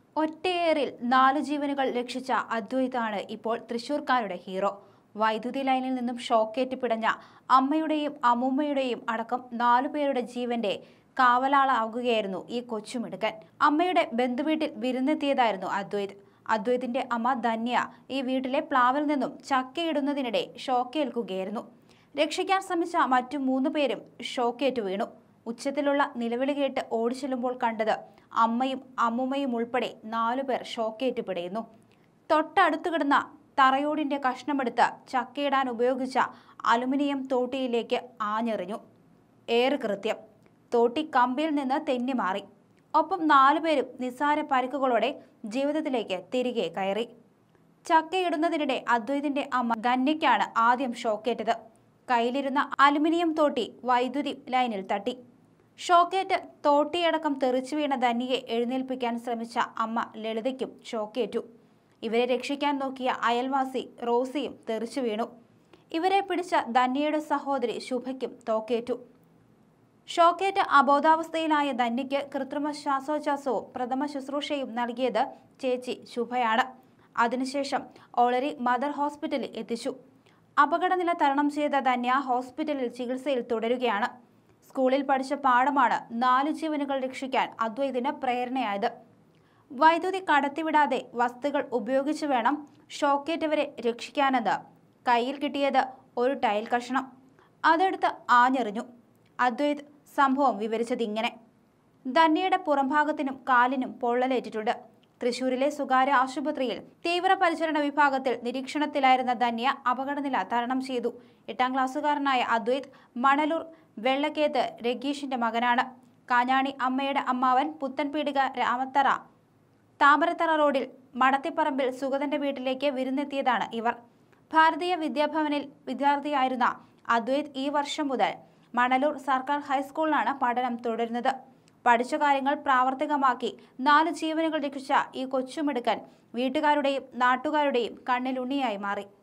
ഒറ്റയേറിൽ നാല് ജീവനുകൾ രക്ഷിച്ച അദ്വൈതാണ് ഇപ്പോൾ തൃശൂർക്കാരുടെ ഹീറോ വൈദ്യുതി ലൈനിൽ നിന്നും ഷോക്കേറ്റ് പിടഞ്ഞ അമ്മയുടെയും അമ്മൂമ്മയുടെയും അടക്കം നാലുപേരുടെ ജീവന്റെ കാവലാളാകുകയായിരുന്നു ഈ കൊച്ചുമിടുക്കൻ അമ്മയുടെ ബന്ധുവീട്ടിൽ വിരുന്നെത്തിയതായിരുന്നു അദ്വൈത് അദ്വൈതിന്റെ അമ്മ ധന്യ ഈ വീട്ടിലെ പ്ലാവിൽ നിന്നും ചക്കയിടുന്നതിനിടെ ഷോക്കേൽക്കുകയായിരുന്നു രക്ഷിക്കാൻ ശ്രമിച്ച മറ്റു മൂന്ന് പേരും ഷോക്കേറ്റ് വീണു ഉച്ചത്തിലുള്ള നിലവിളി കേട്ട് ഓടിച്ചെല്ലുമ്പോൾ കണ്ടത് അമ്മയും അമ്മുമ്മയും ഉൾപ്പെടെ നാലുപേർ ഷോക്കേറ്റ് പിടയുന്നു തൊട്ടടുത്ത് കിടന്ന തറയോടിന്റെ കഷ്ണമെടുത്ത് ചക്കയിടാൻ ഉപയോഗിച്ച അലുമിനിയം തോട്ടിയിലേക്ക് ആഞ്ഞെറിഞ്ഞു ഏറെ കൃത്യം തോട്ടി കമ്പിയിൽ നിന്ന് തെന്നി മാറി ഒപ്പം നാലുപേരും നിസ്സാര പരിക്കുകളോടെ ജീവിതത്തിലേക്ക് തിരികെ കയറി ചക്കയിടുന്നതിനിടെ അദ്വൈതിന്റെ അമ്മ ധന്യയ്ക്കാണ് ആദ്യം ഷോക്കേറ്റത് കയ്യിലിരുന്ന അലുമിനിയം തോട്ടി വൈദ്യുതി ലൈനിൽ തട്ടി ഷോക്കേറ്റ് തോട്ടിയടക്കം തെറിച്ചു വീണ ധന്യയെ എഴുന്നേൽപ്പിക്കാൻ ശ്രമിച്ച അമ്മ ലളിതയ്ക്കും ഷോക്കേറ്റു ഇവരെ രക്ഷിക്കാൻ നോക്കിയ അയൽവാസി റോസിയും തെറിച്ചു വീണു ഇവരെ പിടിച്ച ധന്യയുടെ സഹോദരി ശുഭയ്ക്കും തോക്കേറ്റു ഷോക്കേറ്റ് അബോധാവസ്ഥയിലായ ധന്യയ്ക്ക് കൃത്രിമ ശ്വാസോച്ഛ്വാസവും പ്രഥമ ശുശ്രൂഷയും നൽകിയത് ചേച്ചി ശുഭയാണ് അതിനുശേഷം ഓളരി മദർ ഹോസ്പിറ്റലിൽ എത്തിച്ചു അപകടനില തരണം ചെയ്ത ധന്യ ഹോസ്പിറ്റലിൽ ചികിത്സയിൽ തുടരുകയാണ് സ്കൂളിൽ പഠിച്ച പാഠമാണ് നാല് ജീവനുകൾ രക്ഷിക്കാൻ അദ്വൈതിന് പ്രേരണയായത് വൈദ്യുതി കടത്തിവിടാതെ വസ്തുക്കൾ ഉപയോഗിച്ച് വേണം ഷോക്കേറ്റവരെ രക്ഷിക്കാനെന്ന് കയ്യിൽ കിട്ടിയത് ഒരു ടൈൽ കഷണം അതെടുത്ത് ആഞ്ഞെറിഞ്ഞു അദ്വൈത് സംഭവം വിവരിച്ചത് ഇങ്ങനെ ധന്യയുടെ പുറംഭാഗത്തിനും കാലിനും പൊള്ളലേറ്റിട്ടുണ്ട് തൃശൂരിലെ സ്വകാര്യ ആശുപത്രിയിൽ തീവ്രപരിചരണ വിഭാഗത്തിൽ നിരീക്ഷണത്തിലായിരുന്ന ധന്യ അപകടനില തരണം ചെയ്തു എട്ടാം ക്ലാസ്സുകാരനായ അദ്വൈത് മണലൂർ വെള്ളക്കേത്ത് രഗീഷിന്റെ മകനാണ് കാഞ്ഞാണി അമ്മയുടെ അമ്മാവൻ പുത്തൻപീടിക രാമത്തറ താമരത്തറ റോഡിൽ മടത്തിപ്പറമ്പിൽ സുഗതന്റെ വീട്ടിലേക്ക് വിരുന്നെത്തിയതാണ് ഇവർ ഭാരതീയ വിദ്യാഭവനിൽ വിദ്യാർത്ഥിയായിരുന്ന അദ്വൈത് ഈ വർഷം മുതൽ മണലൂർ സർക്കാർ ഹൈസ്കൂളിലാണ് പഠനം തുടരുന്നത് പഠിച്ച കാര്യങ്ങൾ പ്രാവർത്തികമാക്കി നാല് ജീവനുകൾ രക്ഷിച്ച ഈ കൊച്ചുമിടുക്കൻ വീട്ടുകാരുടെയും നാട്ടുകാരുടെയും കണ്ണിലുണ്ണിയായി മാറി